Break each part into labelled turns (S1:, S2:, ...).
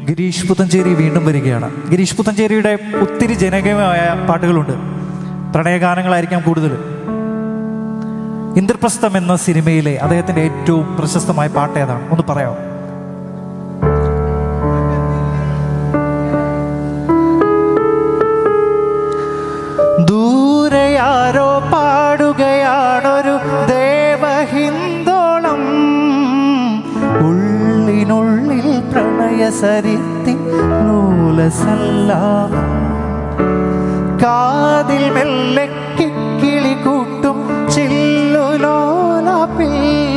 S1: ഗിരീഷ് പുത്തഞ്ചേരി വീണ്ടും വരികയാണ് ഗിരീഷ് പുത്തഞ്ചേരിയുടെ ഒത്തിരി ജനകീയമായ പാട്ടുകളുണ്ട് പ്രണയഗാനങ്ങളായിരിക്കാം കൂടുതൽ ഇന്ദ്രപ്രസ്ഥം എന്ന സിനിമയിലെ അദ്ദേഹത്തിന്റെ ഏറ്റവും പ്രശസ്തമായ പാട്ട് ഏതാണ് ഒന്ന് പറയാമോ ദൂരെയാരോ പാടുകയാണൊരു ദേവഹിന്ദോളം ഉള്ളിനുള്ളിൽ പ്രണയസരിത്തി നൂലസല്ലാം കാതിൽ മെല്ലെ കിക്കിളി കൂട്ടും ചില്ലുലോലാപ്പിൽ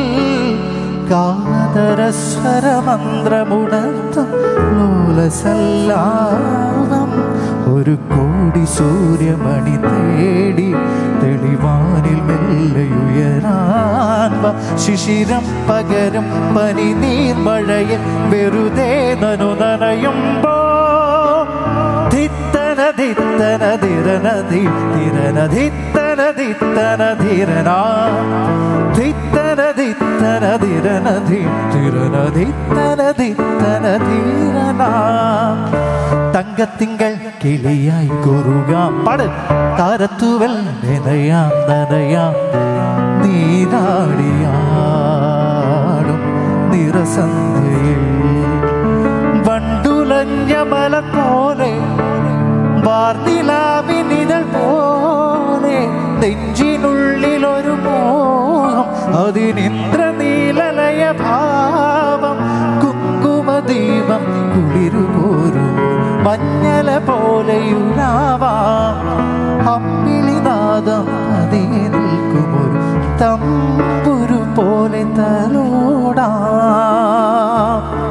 S1: കാതരസ്വരമന്ത്രമുണർത്തും ലോലസല്ലാപം ഒരു കോടി സൂര്യമണി തേടി തെളിവാനിൽ മെല്ലയുയരാൻ വാ. ശിശിരം പകരും പനി നീർമഴയിൽ വെറുതെ നനു നനയുമ്പോ ധിത്തന ധിത്തന ധിരനധി ധിരനധിത്തന ധിത്തന ധിരനാ ധിത്തന ധിത്തന ധിരനധി ധിരനധിത്തന ധിത്തന ധീരനാ തങ്കത്തിങ്കൾ കിളിയായി കുറുകാം പാട് താരത്തുവൽ നനയാം നനയാം നീരാടിയാടും നിറസന്ധ്യയിൽ വണ്ടുലഞ്ഞ മല പോലെ വാർനിലാവിനിതൾ പോലെ നെഞ്ചിനുള്ളിൽ ഒരു മോഹം അതിനിന്ദ്രനീലലയ ഭാവം കുങ്കുമദീപം കുളിരുപോരും മഞ്ഞല പോലെയുലാവാം അമ്പിളിനാദം അതിയെ നിൽക്കുമൊരു തമ്പുരു പോലെ തലോടാം